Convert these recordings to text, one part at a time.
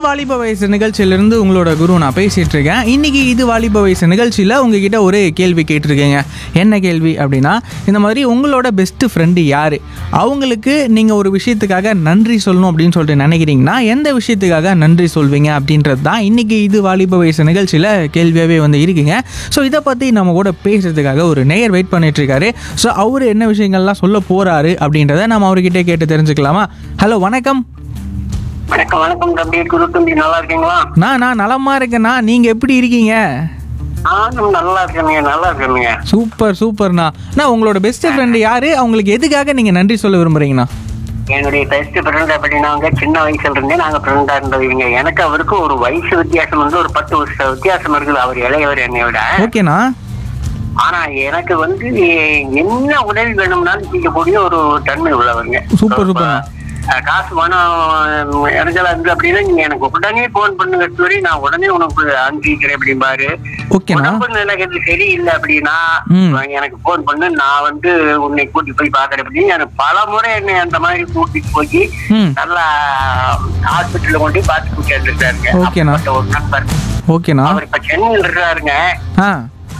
வாலிப வயசு நிகழ்ச்சியிலிருந்து உங்களோட குரு நான் பேசிட்டு இருக்கேன் இன்னைக்கு இது வாலிப வயசு நிகழ்ச்சியில் உங்ககிட்ட ஒரு கேள்வி கேட்டிருக்கேங்க என்ன கேள்வி அப்படின்னா இந்த மாதிரி உங்களோட பெஸ்ட் ஃப்ரெண்டு யார் அவங்களுக்கு நீங்கள் ஒரு விஷயத்துக்காக நன்றி சொல்லணும் அப்படின்னு சொல்லிட்டு நினைக்கிறீங்கன்னா எந்த விஷயத்துக்காக நன்றி சொல்வீங்க அப்படின்றது தான் இன்னைக்கு இது வாலிப வயசு நிகழ்ச்சியில் கேள்வியாகவே வந்து இருக்குங்க ஸோ இதை பற்றி நம்ம கூட பேசுறதுக்காக ஒரு நேயர் வெயிட் பண்ணிட்டு இருக்காரு ஸோ அவர் என்ன விஷயங்கள்லாம் சொல்ல போறாரு அப்படின்றத நம்ம அவர்கிட்ட கேட்டு தெரிஞ்சுக்கலாமா ஹலோ வணக்கம் வணக்கம் வணக்கம் தம்பி குரு தம்பி நல்லா இருக்கீங்களா நான் நான் நலமா இருக்கேண்ணா நீங்க எப்படி இருக்கீங்க நானும் நல்லா இருக்கேனுங்க நல்லா இருக்கேனுங்க சூப்பர் சூப்பர்ண்ணா நான் உங்களோட பெஸ்ட் ஃப்ரெண்டு யாரு அவங்களுக்கு எதுக்காக நீங்க நன்றி சொல்ல விரும்புறீங்கண்ணா என்னுடைய பெஸ்ட் ஃப்ரெண்ட் அப்படின்னாங்க சின்ன வயசுல இருந்தே நாங்க ஃப்ரெண்டா இருந்தவங்க எனக்கு அவருக்கு ஒரு வயசு வித்தியாசம் வந்து ஒரு பத்து வருஷம் வித்தியாசம் இருக்குது அவர் இளையவர் என்னை விட ஓகேண்ணா ஆனா எனக்கு வந்து என்ன உதவி வேணும்னாலும் செய்யக்கூடிய ஒரு தன்மை உள்ளவங்க சூப்பர், சூப்பர்ண்ணா. அஹ் காசு பணம் இறஞ்சலா இருந்து அப்படின்னா நீங்க எனக்கு உடனே போன் பண்ணுங்க சரி நான் உடனே உனக்கு அனுப்பிக்கிறேன் அப்படிம்பாரு ஓகேண்ணா உடம்பு நிலைக்கு சரியில்லை அப்படின்னா ம். எனக்கு போன் பண்ணு நான் வந்து உன்னை கூட்டி போய் பாக்குறேன் அப்படின்னு எனக்கு பல முறை என்னை அந்த மாதிரி கூட்டிட்டு போய் ம் நல்லா ஹாஸ்பிட்டல்ல கொண்டு போய் பார்த்து கூட்டிட்டு இருக்காருங்க ஓகேண்ணா. அப்படிப்பட்ட ஒரு நண்பர் ஓகேண்ணா அவர் இப்ப சென்னையில் இருக்காருங்க ஆ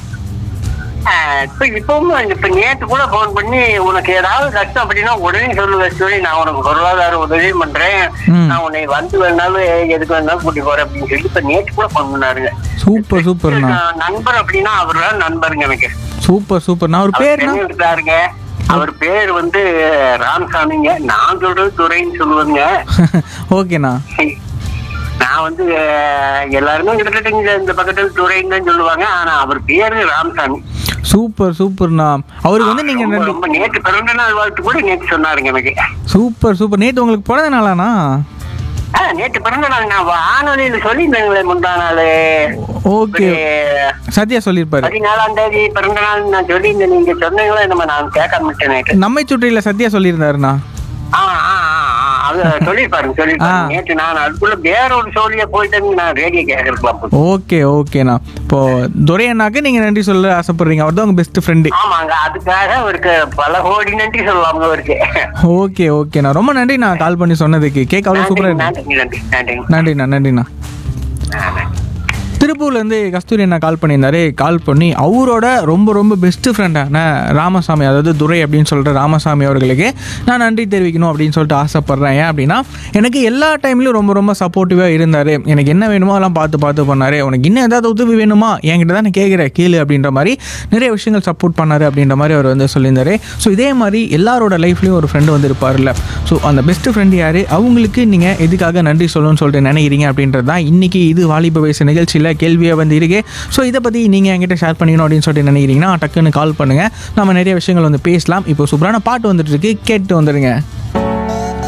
ஆஹ் இப்ப இப்பவும் இப்ப நேத்து கூட போன் பண்ணி உனக்கு ஏதாவது கஷ்டம் அப்படின்னா உடனே சொல்லுங்க சொல்லி நான் உனக்கு பொருளாதார உதவி பண்றேன் ம். நான் உன்னை வந்து வேணாலும் எதுக்கு வேணாலும் கூட்டி போறேன் அப்படின்னு சொல்லி இப்ப நேத்து கூட போன் பண்ணாருங்க சூப்பர் சூப்பர்ண்ணா நான் நண்பர் அப்படின்னா அவர் தான் நண்பருங்க எனக்கு சூப்பர் சூப்பர்ண்ணா ஒரு அவர் பேர்ண்ணா சென்னையில் இருக்காருங்க அவர் பேர் வந்து ராமசாமிங்க நான் சொல்றது துரைன்னு சொல்லுவேங்க ஓகேண்ணா நான் வந்து அஹ், எல்லாருமே கிட்டத்தட்ட இங்க இந்த பக்கத்துல துரைன்னு தான் சொல்லுவாங்க ஆனா அவர் பேரு ராமசாமி சூப்பர் சூப்பர்ண்ணா அவருக்கு வந்து நீங்க ரொம்ப- நன்றி ரொம்ப நேற்று பிறந்த நாள் வாழ்த்து கூட நேற்று சொன்னாருங்க எனக்கு சூப்பர் சூப்பர் நேற்று உங்களுக்கு பிறந்த நாளாண்ணா ஆ, நேற்று பிறந்த நாள் நான் வானொலியில சொல்லியிருந்தேங்களே முந்தா நாள் ஓகே சத்யா சொல்லியிருப்பாரு பதினாலாம் தேதி பிறந்த நாள் நான் சொல்லியிருந்தேன் நீங்க சொன்னீங்களே நம்ம நான் கேட்க மாட்டேன் நேற்று நம்மை சுற்றில சத்யா சொல்லியிருந்தாருண்ணா ஆ ஆ ஆ, ஆ, அது சொல்லியிருப்பாருங்க சொல்லியிருப்பாரு ஆ. நேற்று நான் அதுக்குள்ள வேற ஒரு சோழிய போயிட்டு நான் ரேடியோ கேட்கறதுக்கு ஓகே ஓகேண்ணா இப்போ துரை அண்ணாக்கு நீங்க நன்றி சொல்ல ஆசைப்படுறீங்க அவர் தான் உங்க பெஸ்ட் ஃப்ரெண்டு ஆமாங்க அதுக்காக அவருக்கு பல கோடி நன்றி சொல்லுவாங்க அவருக்கு ஓகே ஓகேண்ணா ரொம்ப நன்றி நான் கால் பண்ணி சொன்னதுக்கு கேக் அவ்வளோ சூப்பராக நன்றி இருக்கு நன்றி நன்றி நன்றி நன்றிண்ணா நன்றிண்ணா ஆ, நன்றி. திருப்பூர்லேருந்து கஸ்தூரி அண்ணா கால் பண்ணியிருந்தாரு கால் பண்ணி அவரோட ரொம்ப ரொம்ப பெஸ்ட் ஃப்ரெண்டான ராமசாமி அதாவது துரை அப்படின்னு சொல்கிற ராமசாமி அவர்களுக்கு நான் நன்றி தெரிவிக்கணும் அப்படின்னு சொல்லிட்டு ஆசைப்பட்றேன் ஏன் அப்படின்னா எனக்கு எல்லா டைம்லையும் ரொம்ப ரொம்ப சப்போர்ட்டிவாக இருந்தார் எனக்கு என்ன வேணுமோ அதெல்லாம் பார்த்து பார்த்து பண்ணார் உனக்கு இன்னும் ஏதாவது உதவி வேணுமா என்கிட்ட தான் கேட்குற கேளு அப்படின்ற மாதிரி நிறைய விஷயங்கள் சப்போர்ட் பண்ணார் அப்படின்ற மாதிரி அவர் வந்து சொல்லியிருந்தாரு ஸோ இதே மாதிரி எல்லாரோட லைஃப்லேயும் ஒரு ஃப்ரெண்டு வந்து இருப்பார்ல ஸோ அந்த பெஸ்ட் ஃப்ரெண்டு யார் அவங்களுக்கு நீங்கள் எதுக்காக நன்றி சொல்லணும்னு சொல்லிட்டு நினைக்கிறீங்க அப்படின்றது தான் இன்றைக்கி இது வாலிப வயசு நிகழ்ச்சியில் கேள்வியாக வந்து இருக்கு ஸோ இதை பற்றி நீங்கள் என்கிட்ட ஷேர் பண்ணிக்கணும் அப்படின்னு சொல்லிட்டு நினைக்கிறீங்கன்னா டக்குன்னு கால் பண்ணுங்கள் நம்ம நிறைய விஷயங்கள் வந்து பேசலாம் இப்போ சூப்பரான பாட்டு வந்துட்டு இருக்கு கேட்டு வந்துடுங்க